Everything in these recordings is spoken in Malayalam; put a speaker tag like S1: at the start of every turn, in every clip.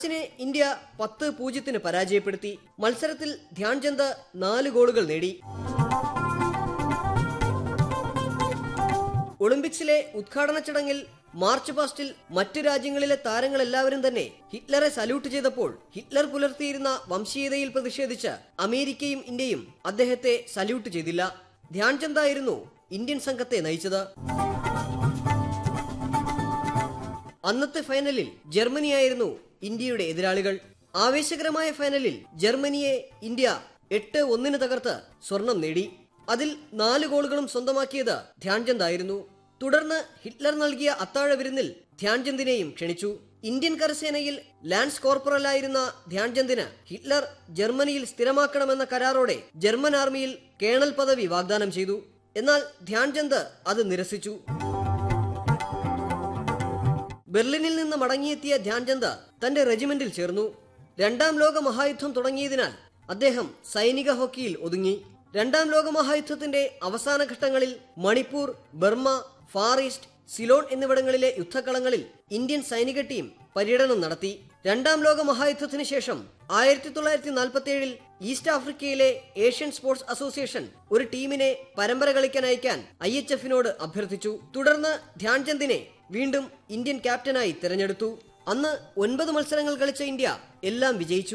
S1: ിനെ ഇന്ത്യ പത്ത് പൂജ്യത്തിന് പരാജയപ്പെടുത്തി മത്സരത്തിൽ ധ്യാൻചന്ദ് നാല് ഗോളുകൾ നേടി ഒളിമ്പിക്സിലെ ഉദ്ഘാടന ചടങ്ങിൽ മാർച്ച് പാസ്റ്റിൽ മറ്റു രാജ്യങ്ങളിലെ താരങ്ങളെല്ലാവരും തന്നെ ഹിറ്റ്ലറെ സല്യൂട്ട് ചെയ്തപ്പോൾ ഹിറ്റ്ലർ പുലർത്തിയിരുന്ന വംശീയതയിൽ പ്രതിഷേധിച്ച് അമേരിക്കയും ഇന്ത്യയും അദ്ദേഹത്തെ സല്യൂട്ട് ചെയ്തില്ല ധ്യാൻചന്ദ് ആയിരുന്നു ഇന്ത്യൻ സംഘത്തെ നയിച്ചത് അന്നത്തെ ഫൈനലിൽ ജർമ്മനിയായിരുന്നു ഇന്ത്യയുടെ എതിരാളികൾ ആവേശകരമായ ഫൈനലിൽ ജർമ്മനിയെ ഇന്ത്യ എട്ട് ഒന്നിന് തകർത്ത് സ്വർണം നേടി അതിൽ നാല് ഗോളുകളും സ്വന്തമാക്കിയത് ധ്യാൻചന്ദ് ആയിരുന്നു തുടർന്ന് ഹിറ്റ്ലർ നൽകിയ അത്താഴ വിരുന്നിൽ ധ്യാൻചന്ദിനെയും ക്ഷണിച്ചു ഇന്ത്യൻ കരസേനയിൽ ലാൻസ് കോർപ്പറലായിരുന്ന ധ്യാൻചന്ദിന് ഹിറ്റ്ലർ ജർമ്മനിയിൽ സ്ഥിരമാക്കണമെന്ന കരാറോടെ ജർമ്മൻ ആർമിയിൽ കേണൽ പദവി വാഗ്ദാനം ചെയ്തു എന്നാൽ ധ്യാൻചന്ദ് അത് നിരസിച്ചു ബെർലിനിൽ നിന്ന് മടങ്ങിയെത്തിയ ധ്യാൻചന്ദ് തന്റെ റെജിമെന്റിൽ ചേർന്നു രണ്ടാം ലോക മഹായുദ്ധം തുടങ്ങിയതിനാൽ അദ്ദേഹം സൈനിക ഹോക്കിയിൽ ഒതുങ്ങി രണ്ടാം ലോക മഹായുദ്ധത്തിന്റെ അവസാന ഘട്ടങ്ങളിൽ Manipur Burma Far East Ceylon എന്നിവിടങ്ങളിലെ യുദ്ധക്കളങ്ങളിൽ ഇന്ത്യൻ സൈനിക ടീം പര്യടനം നടത്തി രണ്ടാം ലോക മഹായുദ്ധത്തിന് ശേഷം ആയിരത്തി തൊള്ളായിരത്തി നാൽപ്പത്തി ഏഴിൽ ഈസ്റ്റ് ആഫ്രിക്കയിലെ ഏഷ്യൻ സ്പോർട്സ് അസോസിയേഷൻ ഒരു ടീമിനെ പരമ്പര കളിക്കാൻ അയക്കാൻ ഐ എച്ച് എഫിനോട് അഭ്യർത്ഥിച്ചു തുടർന്ന് ധ്യാൻചന്ദിനെ വീണ്ടും ഇന്ത്യൻ ക്യാപ്റ്റനായി തിരഞ്ഞെടുത്തു അന്ന് ഒൻപത് മത്സരങ്ങൾ കളിച്ച ഇന്ത്യ എല്ലാം വിജയിച്ചു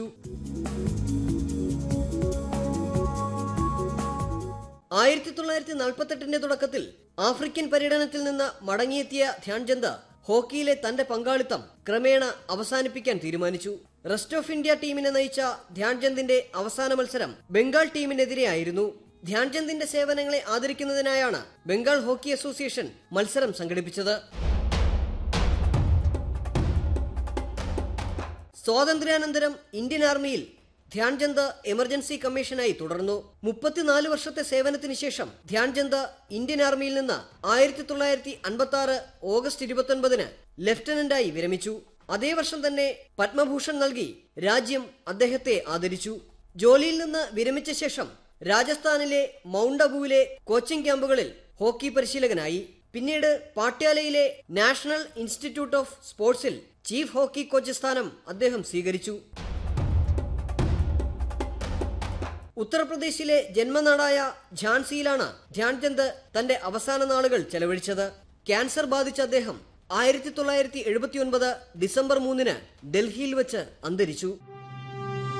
S1: ആയിരത്തി തൊള്ളായിരത്തി നാൽപ്പത്തെട്ടിന്റെ തുടക്കത്തിൽ ആഫ്രിക്കൻ പര്യടനത്തിൽ നിന്ന് മടങ്ങിയെത്തിയ ധ്യാൻചന്ദ് ഹോക്കിയിലെ തന്റെ പങ്കാളിത്തം ക്രമേണ അവസാനിപ്പിക്കാൻ തീരുമാനിച്ചു റെസ്റ്റ് ഓഫ് ഇന്ത്യ ടീമിനെ നയിച്ച ധ്യാൻചന്ദിന്റെ അവസാന മത്സരം ബംഗാൾ ടീമിനെതിരെയായിരുന്നു ധ്യാൻചന്ദിന്റെ സേവനങ്ങളെ ആദരിക്കുന്നതിനായാണ് ബംഗാൾ ഹോക്കി അസോസിയേഷൻ മത്സരം സംഘടിപ്പിച്ചത് സ്വാതന്ത്ര്യാനന്തരം ഇന്ത്യൻ ആർമിയിൽ ധ്യാൻചന്ദ് എമർജൻസി കമ്മീഷനായി തുടർന്നു മുപ്പത്തിനാല് വർഷത്തെ സേവനത്തിന് ശേഷം ധ്യാൻചന്ദ് ഇന്ത്യൻ ആർമിയിൽ നിന്ന് ആയിരത്തി തൊള്ളായിരത്തി അൻപത്തി ആറ് ഓഗസ്റ്റ് ഇരുപത്തൊൻപതിന് ലഫ്റ്റനന്റായി വിരമിച്ചു അതേ വർഷം തന്നെ പത്മഭൂഷൺ നൽകി രാജ്യം അദ്ദേഹത്തെ ആദരിച്ചു ജോലിയിൽ നിന്ന് വിരമിച്ച ശേഷം രാജസ്ഥാനിലെ മൗണ്ട് അബുവിലെ കോച്ചിംഗ് ക്യാമ്പുകളിൽ ഹോക്കി പരിശീലകനായി പിന്നീട് പാട്യാലയിലെ നാഷണൽ ഇൻസ്റ്റിറ്റ്യൂട്ട് ഓഫ് സ്പോർട്സിൽ ചീഫ് ഹോക്കി കോച്ച് സ്ഥാനം അദ്ദേഹം സ്വീകരിച്ചു ഉത്തർപ്രദേശിലെ ജന്മനാടായ ഝാൻസിയിലാണ് ധ്യാൻചന്ദ് തന്റെ അവസാന നാളുകൾ ചെലവഴിച്ചത് ക്യാൻസർ ബാധിച്ച അദ്ദേഹം ആയിരത്തി തൊള്ളായിരത്തി എഴുപത്തിയൊൻപത് ഡിസംബർ മൂന്നിന് ഡൽഹിയിൽ വെച്ച് അന്തരിച്ചു